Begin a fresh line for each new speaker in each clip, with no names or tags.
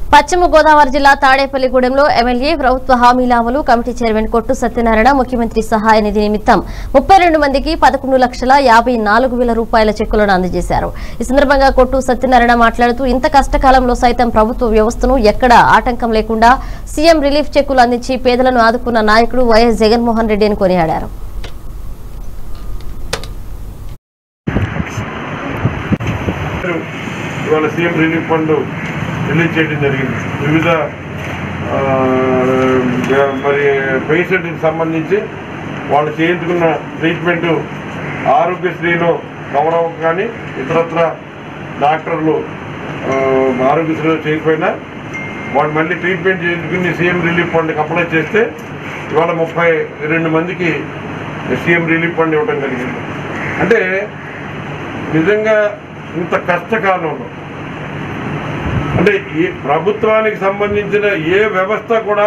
పశ్చిమ గోదావరి జిల్లా తాడేపల్లిగూడెంలో ఎమ్మెల్యే ప్రభుత్వ హామీల అమలు కమిటీ చైర్మన్ కొట్టు సత్యనారాయణ ముఖ్యమంత్రి సహాయ నిధి నిమిత్తం ముప్పై రెండు మందికి పదకొండు లక్షల యాభై నాలుగు వేల రూపాయల చెక్కులను అందజేశారు ఈ సందర్భంగా కొట్టు సత్యనారాయణ మాట్లాడుతూ ఇంత కష్టకాలంలో సైతం ప్రభుత్వ వ్యవస్థను ఎక్కడా ఆటంకం లేకుండా సీఎం రిలీఫ్ చెక్కులు అందించి పేదలను ఆదుకున్న నాయకుడు వైఎస్ జగన్మోహన్ రెడ్డి అని కొనియాడారు
ఇవాళ సీఎం రిలీఫ్ ఫండ్ రిలీజ్ చేయడం జరిగింది వివిధ ఆ, మరి పేషెంట్కి సంబంధించి వాళ్ళు చేయించుకున్న ట్రీట్మెంట్ ఆరోగ్యశ్రీలో కవర్ అవ్వక కానీ ఇతరత్ర డాక్టర్లు ఆ, ఆరోగ్యశ్రీలో చేయకపోయినా వాళ్ళు మళ్ళీ ట్రీట్మెంట్ చేయించుకుని సీఎం రిలీఫ్ ఫండ్కి అప్లై చేస్తే ఇవాళ ముప్పై రెండు మందికి సీఎం రిలీఫ్ ఫండ్ ఇవ్వడం జరిగింది అంటే నిజంగా ఇంత కష్టకాలంలో అంటే ఈ ప్రభుత్వానికి సంబంధించిన ఏ వ్యవస్థ కూడా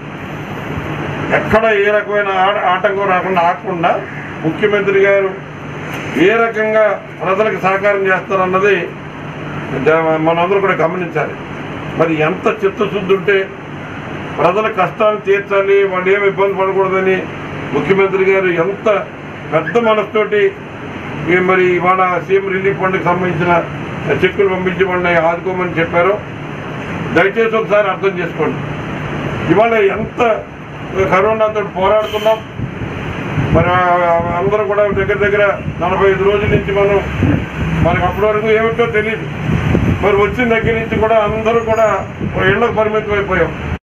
ఎక్కడ ఏ రకమైన ఆ- ఆటంకం రాకుండా ఆకుండా ముఖ్యమంత్రి గారు ఏ రకంగా ప్రజలకు సహకారం చేస్తారన్నది జ- మనందరూ కూడా గమనించాలి మరి ఎంత చిత్తశుద్ధి ఉంటే ప్రజల కష్టాలను తీర్చాలి వాళ్ళు ఏమి ఇబ్బంది పడకూడదని ముఖ్యమంత్రి గారు ఎంత పెద్ద మనసుతోటి ఈ మరి ఇవాళ సీఎం రిలీఫ్ ఫండ్కి సంబంధించిన చెక్కులు పంపించి వాళ్ళని ఆదుకోమని చెప్పారో దయచేసి ఒకసారి అర్థం చేసుకోండి ఇవాళ ఎంత కరోనాతో పోరాడుతున్నాం మరి ఆ- అందరూ కూడా దగ్గర దగ్గర నలభై ఐదు రోజుల నుంచి మనం మనకు అప్పటి వరకు ఏమిటో తెలియదు మరి వచ్చిన దగ్గర నుంచి కూడా అందరూ కూడా ఇళ్లకు పరిమితం అయిపోయాం